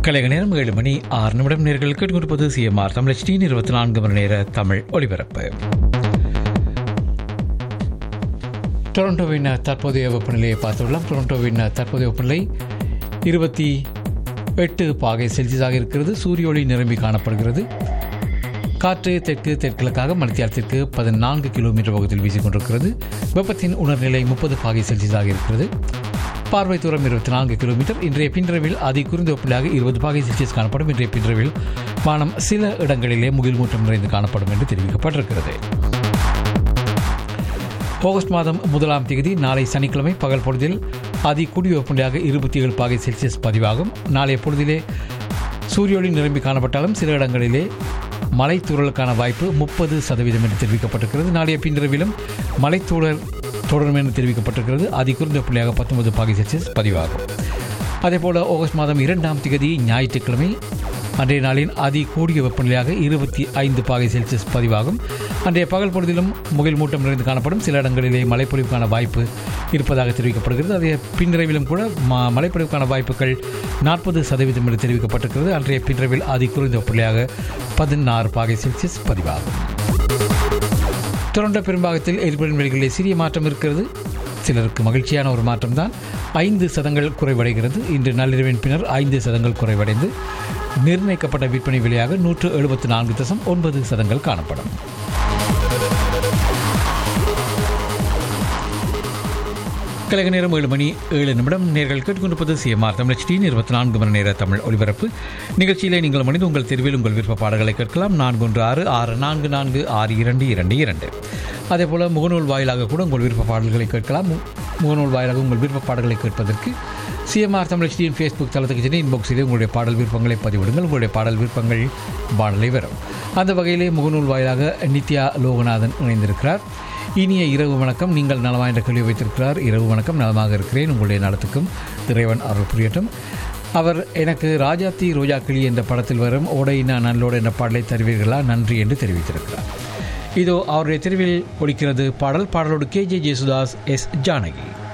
கலைக நேரம் ஏழு மணி ஆறு நிமிடம் நேர்கள் கேட்டுக்கொண்டிருப்பது சிஎம்ஆர் தமிழ் டி இருபத்தி நான்கு மணி நேர தமிழ் ஒலிபரப்பு டொரண்டோவின் தற்போதைய வெப்பநிலையை பார்த்துள்ளோம் டொரண்டோவின் தற்போதைய வெப்பநிலை இருபத்தி எட்டு பாகை செல்சியஸாக இருக்கிறது சூரிய ஒளி நிரம்பி காணப்படுகிறது காற்று தெற்கு தெற்கிழக்காக மணித்தியாலத்திற்கு பதினான்கு கிலோமீட்டர் வேகத்தில் வீசிக்கொண்டிருக்கிறது வெப்பத்தின் உணர்நிலை முப்பது பாகை செல்சியஸாக இருக்கிறது பார்வை தூரம் இருபத்தி நான்கு கிலோமீட்டர் இன்றைய பின்றவில் அதி குறைந்த வெப்பநிலையாக இருபது பாகை செல்சியஸ் காணப்படும் இன்றைய பின்றவில் வானம் சில இடங்களிலே முகில் மூட்டம் நிறைந்து காணப்படும் என்று தெரிவிக்கப்பட்டிருக்கிறது ஆகஸ்ட் மாதம் முதலாம் தேதி நாளை சனிக்கிழமை பகல் பொழுதில் அதி கூடிய வெப்பநிலையாக இருபத்தி ஏழு பாகை செல்சியஸ் பதிவாகும் நாளைய பொழுதிலே சூரிய ஒளி நிரம்பி காணப்பட்டாலும் சில இடங்களிலே மலைத்தூறலுக்கான வாய்ப்பு முப்பது சதவீதம் என்று தெரிவிக்கப்பட்டிருக்கிறது நாளைய பின்னிரவிலும் மலைத்தூறல் தொடரும் என்று தெரிவிக்கப்பட்டிருக்கிறது அதி குறைந்த புள்ளியாக பத்தொன்பது பாகை செல்சியஸ் பதிவாகும் அதேபோல் ஆகஸ்ட் மாதம் இரண்டாம் தேதி ஞாயிற்றுக்கிழமை அன்றைய நாளின் அதி கூடிய வெப்பநிலையாக இருபத்தி ஐந்து பாகை செல்சியஸ் பதிவாகும் அன்றைய பகல் பொழுதிலும் முகில் மூட்டம் நிறைந்து காணப்படும் சில இடங்களிலே மழைப்பொழிவுக்கான வாய்ப்பு இருப்பதாக தெரிவிக்கப்படுகிறது அதே பின்னிரவிலும் கூட ம மழைப்பொழிவுக்கான வாய்ப்புகள் நாற்பது சதவீதம் என்று தெரிவிக்கப்பட்டிருக்கிறது அன்றைய பின்னிரவில் அதி குறைந்த வெப்பநிலையாக பதினாறு பாகை செல்சியஸ் பதிவாகும் டொரண்டோ பெரும்பாகத்தில் எரிபொருள் விலைகளிலே சிறிய மாற்றம் இருக்கிறது சிலருக்கு மகிழ்ச்சியான ஒரு மாற்றம்தான் ஐந்து சதங்கள் குறைவடைகிறது இன்று நள்ளிரவின் பின்னர் ஐந்து சதங்கள் குறைவடைந்து நிர்ணயிக்கப்பட்ட விற்பனை விலையாக நூற்று எழுபத்தி நான்கு தசம் ஒன்பது சதங்கள் காணப்படும் கலைக நேரம் ஏழு மணி ஏழு நிமிடம் நேர்கள் கேட்டுக்கொண்டிருப்பது சிஎம்ஆர் தமிழ் டி இருபத்தி நான்கு மணி நேர தமிழ் ஒலிபரப்பு நிகழ்ச்சியிலே நீங்கள் மனித உங்கள் தெருவில் உங்கள் விருப்ப பாடல்களை கேட்கலாம் நான்கு ஒன்று ஆறு ஆறு நான்கு நான்கு ஆறு இரண்டு இரண்டு இரண்டு அதே போல் முகநூல் வாயிலாக கூட உங்கள் விருப்ப பாடல்களை கேட்கலாம் மு- முகநூல் வாயிலாக உங்கள் விருப்ப பாடல்களை கேட்பதற்கு சிஎம்ஆர் தமிழ் டியின் ஃபேஸ்புக் தளத்துக்கு சென்று இன்பாக்ஸிலே உங்களுடைய பாடல் விருப்பங்களை பதிவிடுங்கள் உங்களுடைய பாடல் விருப்பங்கள் பாடலை வரும் அந்த வகையிலே முகநூல் வாயிலாக நித்யா லோகநாதன் இணைந்திருக்கிறார் இனிய இரவு வணக்கம் நீங்கள் நலமா என்ற கேள்வி வைத்திருக்கிறார் இரவு வணக்கம் நலமாக இருக்கிறேன் உங்களுடைய நலத்துக்கும் இறைவன் அருள் புரியட்டும் அவர் எனக்கு ராஜாத்தி ரோஜா கிளி என்ற படத்தில் வரும் ஓடையினா நல்லோடு என்ற பாடலை தருவீர்களா நன்றி என்று தெரிவித்திருக்கிறார் இதோ அவருடைய தெருவில் ஒலிக்கிறது பாடல் பாடலோடு K J Yesudas S Janaki